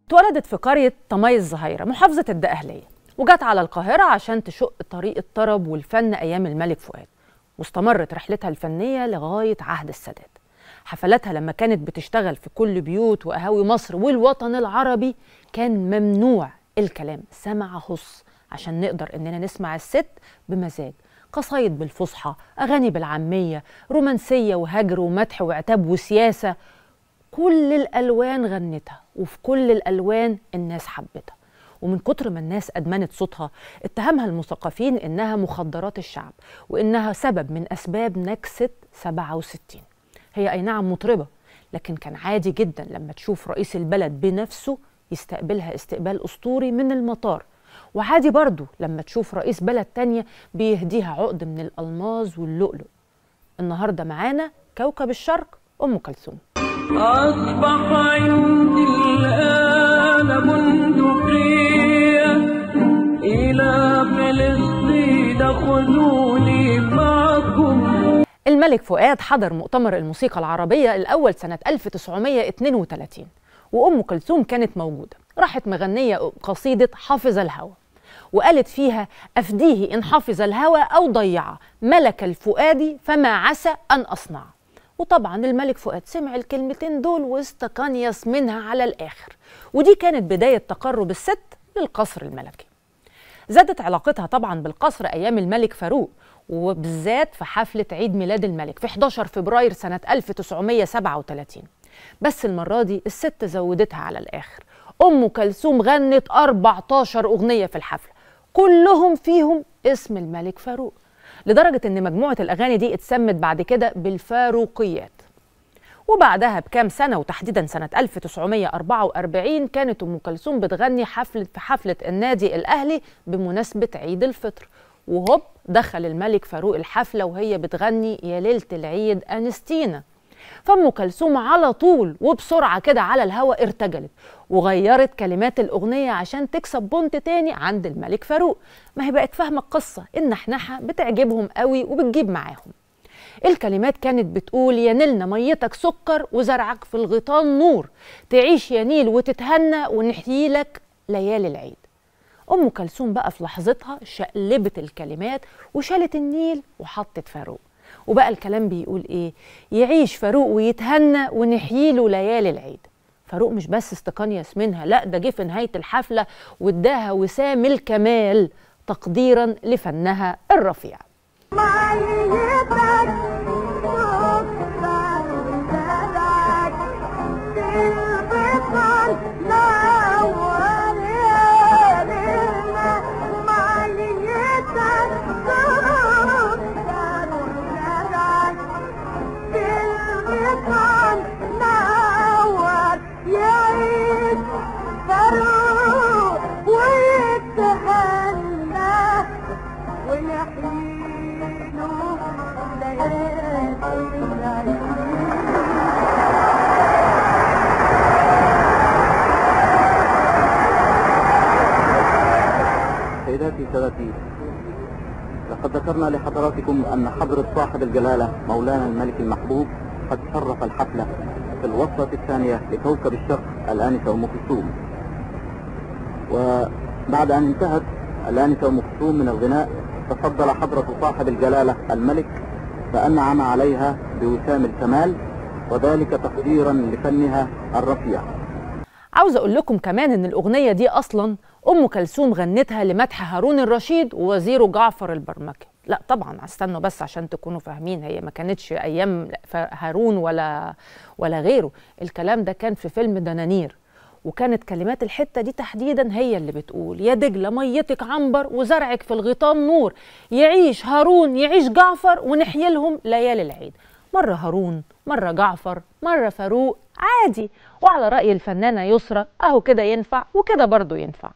اتولدت في قرية طمي الزهيرة محافظة الدقهلية وجت على القاهرة عشان تشق طريق الطرب والفن أيام الملك فؤاد واستمرت رحلتها الفنية لغاية عهد السادات حفلاتها لما كانت بتشتغل في كل بيوت وقهاوي مصر والوطن العربي كان ممنوع الكلام سمع هص عشان نقدر إننا نسمع الست بمزاج قصايد بالفصحى أغاني بالعامية رومانسية وهجر ومدح وعتاب وسياسة كل الالوان غنتها وفي كل الالوان الناس حبتها ومن كتر ما الناس ادمنت صوتها اتهمها المثقفين انها مخدرات الشعب وانها سبب من اسباب نكسه 67 هي اي نعم مطربه لكن كان عادي جدا لما تشوف رئيس البلد بنفسه يستقبلها استقبال اسطوري من المطار وعادي برضه لما تشوف رئيس بلد تانية بيهديها عقد من الالماظ واللؤلؤ النهارده معانا كوكب الشرق ام كلثوم أصبح عندي الآن بندقية إلى فلسطين خذوني معكم الملك فؤاد حضر مؤتمر الموسيقى العربية الأول سنة 1932 وأم كلثوم كانت موجودة راحت مغنية قصيدة حافظ الهوى وقالت فيها أفديه إن حفظ الهوى أو ضيعه ملك الفؤاد فما عسى أن أصنعه وطبعا الملك فؤاد سمع الكلمتين دول واستقنيص منها على الآخر ودي كانت بداية تقرب الست للقصر الملكي زادت علاقتها طبعا بالقصر أيام الملك فاروق وبالذات في حفلة عيد ميلاد الملك في 11 فبراير سنة 1937 بس المرة دي الست زودتها على الآخر أم كلثوم غنت 14 أغنية في الحفلة كلهم فيهم اسم الملك فاروق لدرجة إن مجموعة الأغاني دي اتسمت بعد كده بالفاروقيات وبعدها بكام سنة وتحديدا سنة 1944 كانت أم كلثوم بتغني حفلة في حفلة النادي الأهلي بمناسبة عيد الفطر وهوب دخل الملك فاروق الحفلة وهي بتغني يا ليلة العيد أنستينا فأم كلثوم على طول وبسرعة كده على الهوا ارتجلت وغيرت كلمات الأغنية عشان تكسب بونت تاني عند الملك فاروق ما هي بقت فاهمة القصة النحنحة بتعجبهم قوي وبتجيب معاهم الكلمات كانت بتقول يا نيلنا ميتك سكر وزرعك في الغيطان نور تعيش يا نيل وتتهنى ونحييلك ليالي العيد أم كلثوم بقى في لحظتها شقلبت الكلمات وشالت النيل وحطت فاروق وبقى الكلام بيقول ايه يعيش فاروق ويتهنى ونحييله ليالي العيد فاروق مش بس استقنيس منها لا ده جه في نهايه الحفله واداها وسام الكمال تقديرا لفنها الرفيع سيداتي سادتي لقد ذكرنا لحضراتكم أن حضرة صاحب الجلالة مولانا الملك المحبوب قد شرف الحفلة في الوصلة الثانية لكوكب الشرق الآنسة أم كلثوم وبعد أن انتهت الآنسة أم كلثوم من الغناء تفضل حضرة صاحب الجلالة الملك فأنعم عليها بوسام الكمال وذلك تقديرا لفنها الرفيع عاوزه اقول لكم كمان ان الاغنيه دي اصلا ام كلثوم غنتها لمدح هارون الرشيد ووزيره جعفر البرمكي لا طبعا استنوا بس عشان تكونوا فاهمين هي ما كانتش ايام هارون ولا ولا غيره الكلام ده كان في فيلم دنانير وكانت كلمات الحته دي تحديدا هي اللي بتقول يا دجله ميتك عنبر وزرعك في الغيطان نور يعيش هارون يعيش جعفر ونحيي لهم ليالي العيد مره هارون مره جعفر مره فاروق عادي وعلى راي الفنانه يسرى اهو كده ينفع وكده برضه ينفع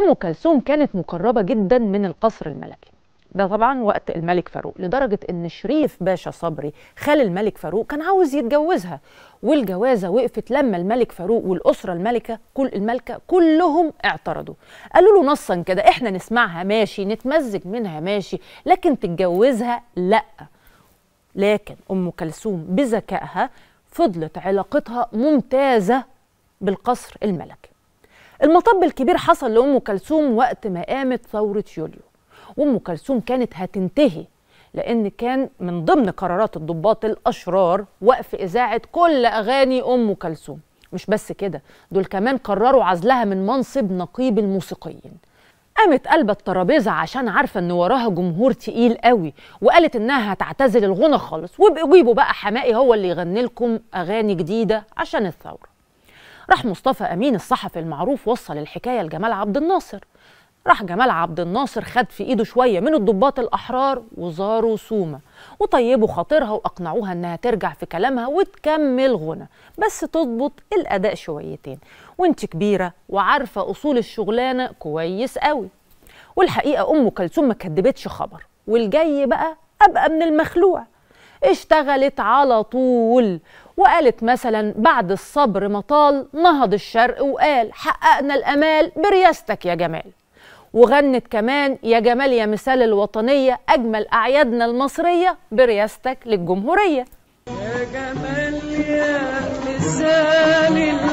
أم كلثوم كانت مقربة جدا من القصر الملكي ده طبعا وقت الملك فاروق لدرجة ان شريف باشا صبري خال الملك فاروق كان عاوز يتجوزها والجوازة وقفت لما الملك فاروق والأسرة الملكة كل الملكة كلهم اعترضوا قالوا له نصا كده احنا نسمعها ماشي نتمزج منها ماشي لكن تتجوزها لأ لكن أم كلثوم بذكائها فضلت علاقتها ممتازة بالقصر الملكي المطب الكبير حصل لأم كلثوم وقت ما قامت ثورة يوليو وأم كلثوم كانت هتنتهي لأن كان من ضمن قرارات الضباط الأشرار وقف إذاعة كل أغاني أم كلثوم مش بس كده دول كمان قرروا عزلها من منصب نقيب الموسيقيين قامت قلبة الترابيزة عشان عارفة ان وراها جمهور تقيل قوي وقالت انها هتعتزل الغنى خالص وابقوا جيبوا بقى حمائي هو اللي يغني لكم اغاني جديدة عشان الثورة راح مصطفى امين الصحفي المعروف وصل الحكاية لجمال عبد الناصر راح جمال عبد الناصر خد في ايده شوية من الضباط الاحرار وزاروا سومة وطيبوا خاطرها واقنعوها انها ترجع في كلامها وتكمل غنى بس تضبط الاداء شويتين وانت كبيرة وعارفة اصول الشغلانة كويس قوي والحقيقة ام كلثوم ما كدبتش خبر والجاي بقى ابقى من المخلوع اشتغلت على طول وقالت مثلا بعد الصبر مطال نهض الشرق وقال حققنا الامال برياستك يا جمال وغنت كمان يا جمال يا مثال الوطنية أجمل أعيادنا المصرية برياستك للجمهورية يا جمال يا مثال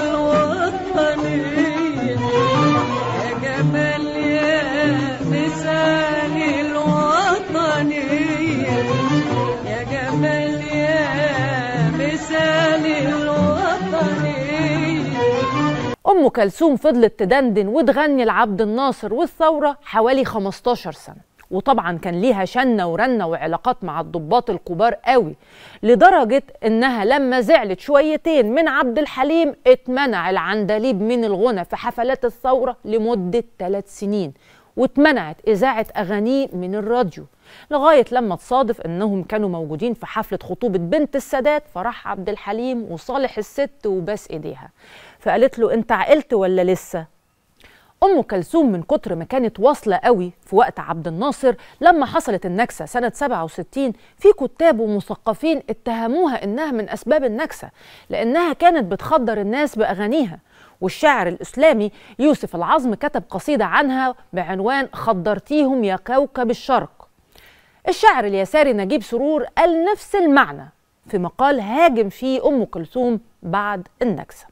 الوطنية يا جمال يا مثال الوطنية يا جمال يا مثال الوطنية أم كلثوم فضلت تدندن وتغني لعبد الناصر والثورة حوالي 15 سنة وطبعا كان ليها شنة ورنة وعلاقات مع الضباط الكبار قوي لدرجة انها لما زعلت شويتين من عبد الحليم اتمنع العندليب من الغنى في حفلات الثورة لمدة ثلاث سنين واتمنعت إذاعة أغانيه من الراديو لغاية لما تصادف أنهم كانوا موجودين في حفلة خطوبة بنت السادات فراح عبد الحليم وصالح الست وباس إيديها فقالت له أنت عقلت ولا لسه؟ أم كلثوم من كتر ما كانت واصلة قوي في وقت عبد الناصر لما حصلت النكسة سنة 67 في كتاب ومثقفين اتهموها إنها من أسباب النكسة لأنها كانت بتخدر الناس بأغانيها والشاعر الإسلامي يوسف العظم كتب قصيدة عنها بعنوان خدرتيهم يا كوكب الشرق الشاعر اليساري نجيب سرور قال نفس المعنى في مقال هاجم فيه أم كلثوم بعد النكسة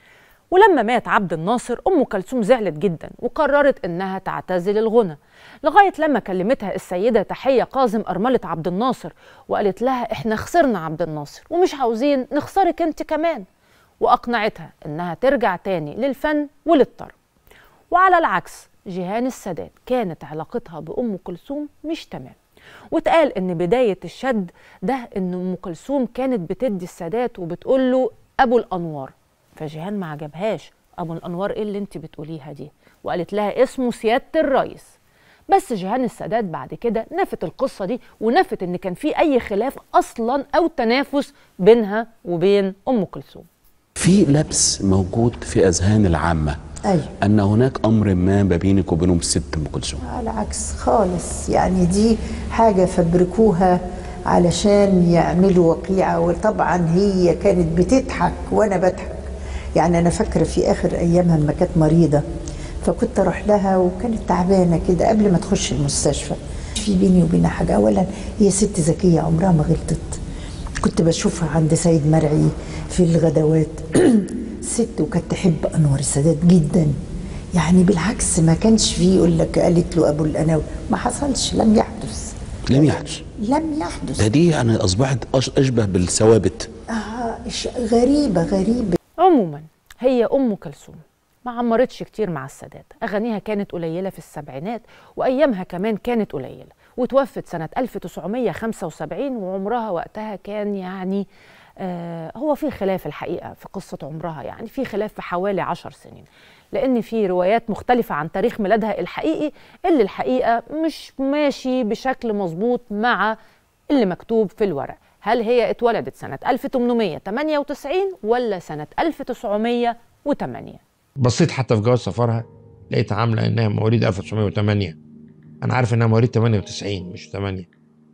ولما مات عبد الناصر ام كلثوم زعلت جدا وقررت انها تعتزل الغنى لغايه لما كلمتها السيده تحيه قاسم ارمله عبد الناصر وقالت لها احنا خسرنا عبد الناصر ومش عاوزين نخسرك انت كمان واقنعتها انها ترجع تاني للفن وللطرب وعلى العكس جيهان السادات كانت علاقتها بام كلثوم مش تمام واتقال ان بدايه الشد ده ان ام كلثوم كانت بتدي السادات وبتقول له ابو الانوار فجيهان ما عجبهاش ابو الانوار ايه اللي انت بتقوليها دي وقالت لها اسمه سياده الرئيس بس جيهان السادات بعد كده نفت القصه دي ونفت ان كان في اي خلاف اصلا او تنافس بينها وبين ام كلثوم في لبس موجود في اذهان العامه أيوة. ان هناك امر ما ما بينك وبينهم الست ام كلثوم على العكس خالص يعني دي حاجة فبركوها علشان يعملوا وقيعة وطبعا هي كانت بتضحك وأنا بضحك يعني أنا فاكرة في آخر أيامها لما كانت مريضة فكنت أروح لها وكانت تعبانة كده قبل ما تخش المستشفى في بيني وبينها حاجة أولا هي ست ذكية عمرها ما غلطت كنت بشوفها عند سيد مرعي في الغدوات ست وكانت تحب انور السادات جدا يعني بالعكس ما كانش فيه يقول لك قالت له ابو الاناوي ما حصلش لم يحدث لم يحدث لم يحدث ده دي يعني اصبحت أش- اشبه بالثوابت آه ش- غريبه غريبه عموما هي ام كلثوم ما عمرتش كتير مع السادات اغانيها كانت قليله في السبعينات وايامها كمان كانت قليله وتوفت سنه 1975 وعمرها وقتها كان يعني آه هو في خلاف الحقيقه في قصه عمرها يعني في خلاف في حوالي عشر سنين لان في روايات مختلفه عن تاريخ ميلادها الحقيقي اللي الحقيقه مش ماشي بشكل مظبوط مع اللي مكتوب في الورق هل هي اتولدت سنة 1898 ولا سنة 1908 بصيت حتى في جواز سفرها لقيت عامله انها مواليد 1908 انا عارف انها مواليد 98 مش 8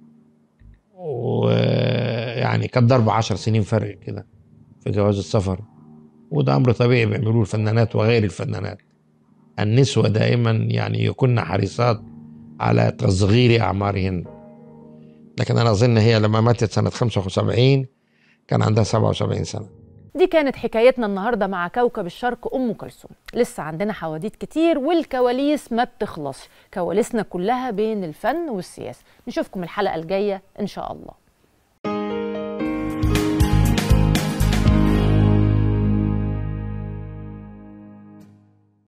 ويعني كانت ضرب 10 سنين فرق كده في جواز السفر وده امر طبيعي بيعملوه الفنانات وغير الفنانات النسوة دائما يعني يكن حريصات على تصغير أعمارهن لكن أنا أظن هي لما ماتت سنة 75 كان عندها 77 سنة دي كانت حكايتنا النهارده مع كوكب الشرق ام كلثوم لسه عندنا حواديت كتير والكواليس ما بتخلصش كواليسنا كلها بين الفن والسياسه نشوفكم الحلقه الجايه ان شاء الله